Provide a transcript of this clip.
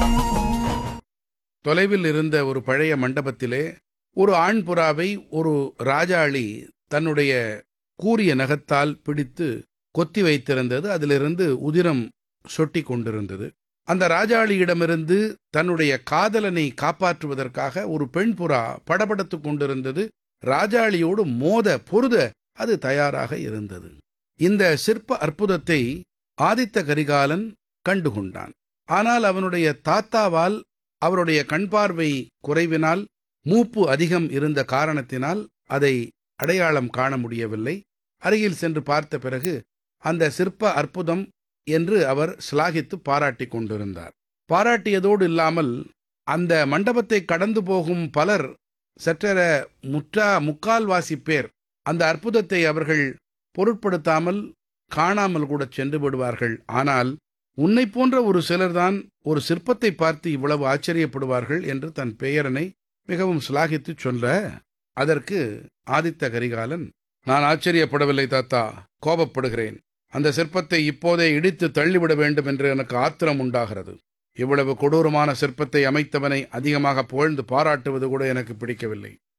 தொலைவில் இருந்த ஒரு பழைய மண்டபத்திலே ஒரு ஆண் புறாவை ஒரு ராஜாளி தன்னுடைய கூரிய நகத்தால் பிடித்து கொத்தி வைத்திருந்தது அதிலிருந்து உதிரம் சொட்டி கொண்டிருந்தது அந்த ராஜாளியிடமிருந்து தன்னுடைய காதலனை காப்பாற்றுவதற்காக ஒரு பெண் புறா படபடத்துக் கொண்டிருந்தது ராஜாளியோடு மோத பொருத அது தயாராக இருந்தது இந்த சிற்ப அற்புதத்தை ஆதித்த கரிகாலன் கண்டுகொண்டான் ஆனால் அவனுடைய தாத்தாவால் அவருடைய கண் பார்வை குறைவினால் மூப்பு அதிகம் இருந்த காரணத்தினால் அதை அடையாளம் காண முடியவில்லை அருகில் சென்று பார்த்த பிறகு அந்த சிற்ப அற்புதம் என்று அவர் சிலாகித்து பாராட்டிக் கொண்டிருந்தார் பாராட்டியதோடு இல்லாமல் அந்த மண்டபத்தை கடந்து போகும் பலர் சற்றெர முற்றா முக்கால்வாசி பேர் அந்த அற்புதத்தை அவர்கள் பொருட்படுத்தாமல் காணாமல் கூட சென்று விடுவார்கள் ஆனால் உன்னை போன்ற ஒரு சிலர்தான் ஒரு சிற்பத்தை பார்த்து இவ்வளவு ஆச்சரியப்படுவார்கள் என்று தன் பெயரனை மிகவும் சிலாகித்துச் சொல்ல அதற்கு ஆதித்த கரிகாலன் நான் ஆச்சரியப்படவில்லை தாத்தா கோபப்படுகிறேன் அந்த சிற்பத்தை இப்போதே இடித்து தள்ளிவிட வேண்டும் என்று எனக்கு ஆத்திரம் உண்டாகிறது இவ்வளவு கொடூரமான சிற்பத்தை அமைத்தவனை அதிகமாக புகழ்ந்து பாராட்டுவது கூட எனக்கு பிடிக்கவில்லை